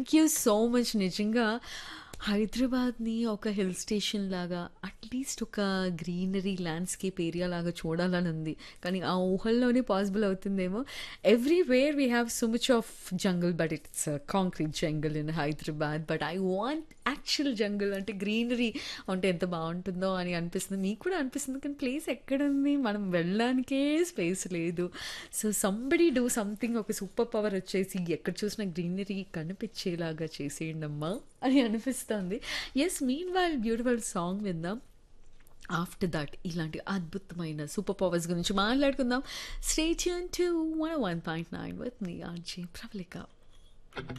thank you so much నిజంగా హైదరాబాద్ని ఒక హిల్ స్టేషన్ లాగా అట్లీస్ట్ ఒక గ్రీనరీ ల్యాండ్స్కేప్ ఏరియా లాగా చూడాలని ఉంది కానీ ఆ ఊహల్లోనే పాసిబుల్ అవుతుందేమో everywhere we have so much of jungle but it's concrete jungle in Hyderabad but I want actual jungle అంటే గ్రీనరీ అంటే ఎంత బాగుంటుందో అని అనిపిస్తుంది మీకు కూడా అనిపిస్తుంది కానీ ప్లేస్ ఎక్కడుంది మనం వెళ్ళడానికే స్పేస్ లేదు సో సంబడి డూ సంథింగ్ ఒక సూపర్ పవర్ వచ్చేసి ఎక్కడ చూసినా గ్రీనరీ కనిపించేలాగా చేసేయండి అమ్మా అని అనిపిస్తుంది yes meanwhile beautiful song విందాం ఆఫ్టర్ దట్ ఇలాంటి అద్భుతమైన సూపర్ పవర్స్ గురించి మాట్లాడుకుందాం state to one one point nine with me RJ Pravalika